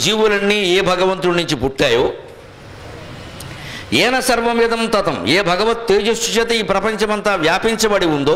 జీవులన్నీ ఏ భగవంతుడి నుంచి పుట్టాయో ఏన సర్వమిదం తతం ఏ భగవత్ తేజస్సు చేత ఈ ప్రపంచమంతా వ్యాపించబడి ఉందో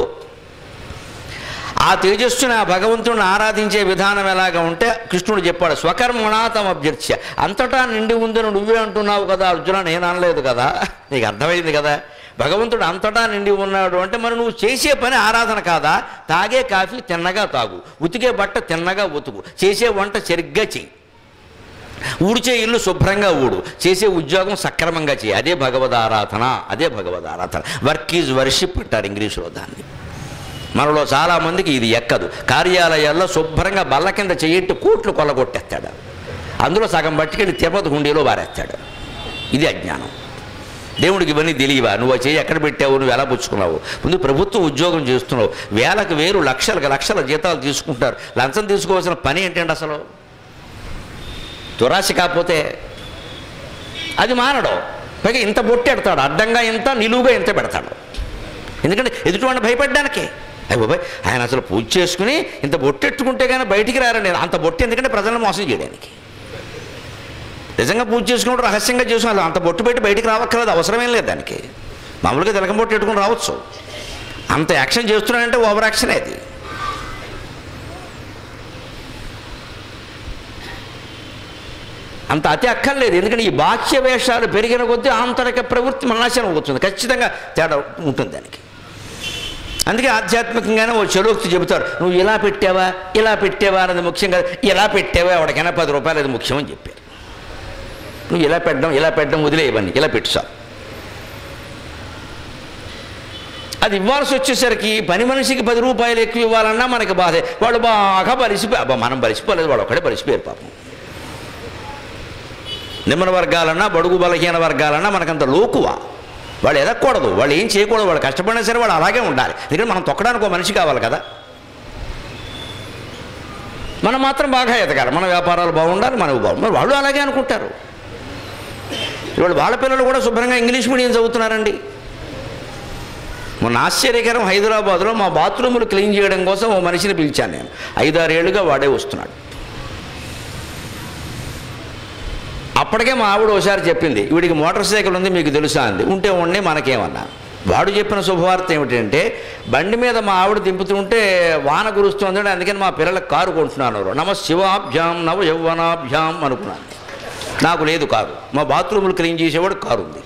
ఆ తేజస్సుని ఆ భగవంతుడిని ఆరాధించే విధానం ఎలాగా ఉంటే కృష్ణుడు చెప్పాడు స్వకర్మణాతం అభ్యర్చ్య అంతటా నిండి ఉందని నువ్వే అంటున్నావు కదా అర్జున నేను అనలేదు కదా నీకు అర్థమైంది కదా భగవంతుడు అంతటా నిండి ఉన్నాడు అంటే మరి నువ్వు చేసే పని ఆరాధన కాదా తాగే కాఫీ తిన్నగా తాగు ఉతికే బట్ట తిన్నగా ఉతుకు చేసే వంట సరిగ్గా చెయ్యి ఊడిచే ఇల్లు శుభ్రంగా ఊడు చేసే ఉద్యోగం సక్రమంగా చేయి అదే భగవద్ ఆరాధన అదే భగవద్ ఆరాధన వర్క్ ఈజ్ వర్షిప్ అంటారు ఇంగ్లీషులో దాన్ని మనలో చాలామందికి ఇది ఎక్కదు కార్యాలయాల్లో శుభ్రంగా బల్ల కింద చెయ్యట్టి కోట్లు కొల్లగొట్టేస్తాడు అందులో సగం పట్టుకెళ్ళి తిరుపతి హుండీలో వారేస్తాడు ఇది అజ్ఞానం దేవుడికి ఇవన్నీ తెలియవా నువ్వు ఆ చెయ్యి ఎక్కడ పెట్టావు నువ్వు ఎలా పుచ్చుకున్నావు ముందు ప్రభుత్వం ఉద్యోగం చేస్తున్నావు వేలకు వేలు లక్షలకు లక్షల జీతాలు తీసుకుంటారు లంచం తీసుకోవాల్సిన పని ఏంటండి అసలు దురాశ కాకపోతే అది మానడం పైగా ఇంత బొట్టెడతాడు అడ్డంగా ఇంత నిలువుగా ఇంత పెడతాడు ఎందుకంటే ఎదుటివాడిని భయపడడానికి అయ్యి బాబాయ్ ఆయన అసలు పూజ చేసుకుని ఇంత బొట్టెట్టుకుంటే కానీ బయటికి రారండి అంత బొట్టు ఎందుకంటే ప్రజలను మోసం చేయడానికి నిజంగా పూజ చేసుకున్నప్పుడు రహస్యంగా చేసుకుని అంత బొట్టు పెట్టి బయటికి రావక్కర్లేదు అవసరమేం లేదు దానికి మామూలుగా తిలకం బొట్టు పెట్టుకుని రావచ్చు అంత యాక్షన్ చేస్తున్నాడంటే ఓవర్ యాక్షన్ అది అంత అతి అక్కర్లేదు ఎందుకంటే ఈ బాహ్య వేషాలు పెరిగిన కొద్దీ ఆంతరిక ప్రవృత్తి మన నాశనం అవుతుంది ఖచ్చితంగా తేడా ఉంటుంది దానికి అందుకే ఆధ్యాత్మికంగానే ఓ చెలోక్తి చెబుతారు నువ్వు ఇలా పెట్టావా ఇలా పెట్టావా అన్నది ముఖ్యం కాదు ఇలా పెట్టావా ఎవరికైనా పది రూపాయలు అది ముఖ్యమని చెప్పారు నువ్వు ఇలా పెట్టడం ఇలా పెట్టడం వదిలేయవన్నీ ఇలా పెట్టు సార్ అది ఇవ్వాల్సి వచ్చేసరికి పని మనిషికి పది రూపాయలు ఎక్కువ ఇవ్వాలన్నా మనకి బాధే వాడు బాగా బలిసిపోయి అబ్బా మనం బలిసిపోలేదు వాడు ఒక్కడే బలిసిపోయారు పాపం నిమ్మన వర్గాలన్నా బడుగు బలహీన వర్గాలన్నా మనకంత లోకువ వాళ్ళు ఎదగకూడదు వాళ్ళు ఏం చేయకూడదు వాళ్ళు కష్టపడినా సరే వాళ్ళు అలాగే ఉండాలి ఎందుకంటే మనం తొక్కడానికి ఒక మనిషి కావాలి కదా మనం మాత్రం బాగా ఎదగాలి మన వ్యాపారాలు బాగుండాలి మనకు బాగుండాలి మరి వాళ్ళు అలాగే అనుకుంటారు ఇవాళ వాళ్ళ పిల్లలు కూడా శుభ్రంగా ఇంగ్లీష్ మీడియం చదువుతున్నారండి మొన్న ఆశ్చర్యకరం హైదరాబాద్లో మా బాత్రూములు క్లీన్ చేయడం కోసం ఓ మనిషిని పిలిచాను నేను ఐదారేళ్లుగా వాడే వస్తున్నాడు అప్పటికే మా ఆవిడ ఒకసారి చెప్పింది వీడికి మోటార్ సైకిల్ ఉంది మీకు తెలుసా అంది ఉంటే ఉండి మనకేమన్నా వాడు చెప్పిన శుభవార్త ఏమిటంటే బండి మీద మా ఆవిడ దింపుతుంటే వాన కురుస్తుంది అందుకని మా పిల్లలకు కారు కొంటున్నాను నమ శివాభ్యాం నవ యౌవనాభ్యాం అనుకున్నాను నాకు లేదు కారు మా బాత్రూములు క్లీన్ చేసేవాడు కారు ఉంది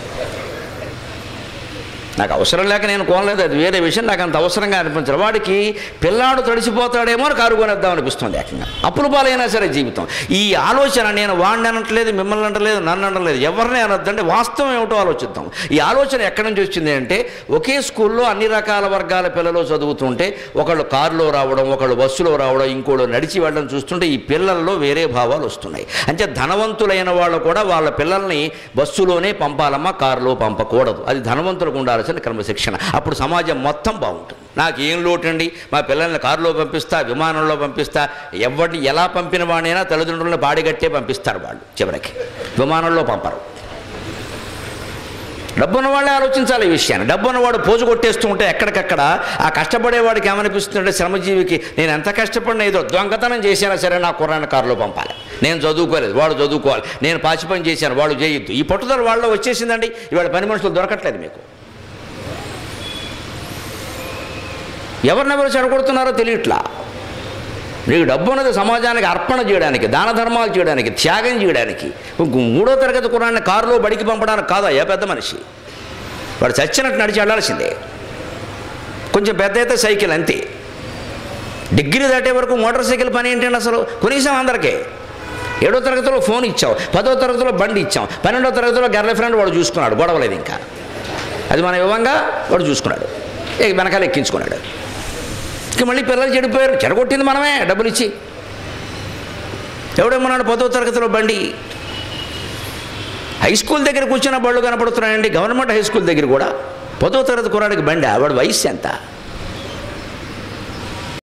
నాకు అవసరం లేక నేను కొనలేదు అది వేరే విషయం నాకు అంత అవసరంగా అనిపించదు వాడికి పిల్లాడు తడిసిపోతాడేమో అని కారు కొనేద్దాం అనిపిస్తుంది ఏకంగా అప్పుల పాలైనా సరే జీవితం ఈ ఆలోచన నేను వాడిని అనట్లేదు మిమ్మల్ని అంటలేదు నన్ను అనట్లేదు ఎవరిని అనొద్దంటే వాస్తవం ఏమిటో ఆలోచిద్దాం ఈ ఆలోచన ఎక్కడి నుంచి వచ్చింది అంటే ఒకే స్కూల్లో అన్ని రకాల వర్గాల పిల్లలు చదువుతుంటే ఒకళ్ళు కారులో రావడం ఒకళ్ళు బస్సులో రావడం ఇంకోళ్ళు నడిచి వెళ్ళడం చూస్తుంటే ఈ పిల్లల్లో వేరే భావాలు వస్తున్నాయి అంటే ధనవంతులైన వాళ్ళు కూడా వాళ్ళ పిల్లల్ని బస్సులోనే పంపాలమ్మా కారులో పంపకూడదు అది ధనవంతులకు ఉండాల్సిన క్రమశిక్షణ అప్పుడు సమాజం మొత్తం బాగుంటుంది నాకు ఏం లోటండి మా పిల్లల్ని కారులో పంపిస్తా విమానంలో పంపిస్తా ఎవరిని ఎలా పంపిన వాడినైనా తల్లిదండ్రులను బాడిగట్టే పంపిస్తారు వాళ్ళు చివరికి విమానంలో పంపరు డబ్బున్న వాళ్ళే ఆలోచించాలి ఈ విషయాన్ని డబ్బున్నవాడు పోజు కొట్టేస్తూ ఉంటే ఎక్కడికక్కడ ఆ కష్టపడేవాడికి ఏమనిపిస్తుందంటే శ్రమజీవికి నేను ఎంత కష్టపడినా ఏదో దొంగతనం చేసినా సరే నా కుర్రాన్ని కారులో పంపాలి నేను చదువుకోలేదు వాడు చదువుకోవాలి నేను పాచి పని చేశాను వాడు చేయొద్దు ఈ పట్టుదల వాళ్ళలో వచ్చేసిందండి ఇవాళ పని మనుషులు దొరకట్లేదు మీకు ఎవరినెవరు చెడగొడుతున్నారో తెలియట్లా నీకు డబ్బు ఉన్నది సమాజానికి అర్పణ చేయడానికి దాన ధర్మాలు చేయడానికి త్యాగం చేయడానికి మూడో తరగతి కురాన్ని కారులో బడికి పంపడానికి కాదా ఏ పెద్ద మనిషి వాడు చచ్చినట్టు నడిచి వెళ్ళాల్సిందే కొంచెం పెద్ద అయితే సైకిల్ అంతే డిగ్రీ దాటే వరకు మోటార్ సైకిల్ పని ఏంటండి అసలు కొనిసాం అందరికీ ఏడో తరగతిలో ఫోన్ ఇచ్చాం పదో తరగతిలో బండి ఇచ్చాం పన్నెండో తరగతిలో గర్ల్ ఫ్రెండ్ వాడు చూసుకున్నాడు గొడవలేదు ఇంకా అది మన ఇవ్వంగా వాడు చూసుకున్నాడు ఇక వెనకాల ఎక్కించుకున్నాడు ఇక మళ్ళీ పిల్లలు చెడిపోయారు చెడగొట్టింది మనమే డబ్బులు ఇచ్చి ఎవడేమన్నాడు పదో తరగతిలో బండి హై స్కూల్ దగ్గర కూర్చున్న బళ్ళు కనపడుతున్నాయండి గవర్నమెంట్ హై స్కూల్ దగ్గర కూడా పదో తరగతి కురాడికి బండి వాడు వయసు ఎంత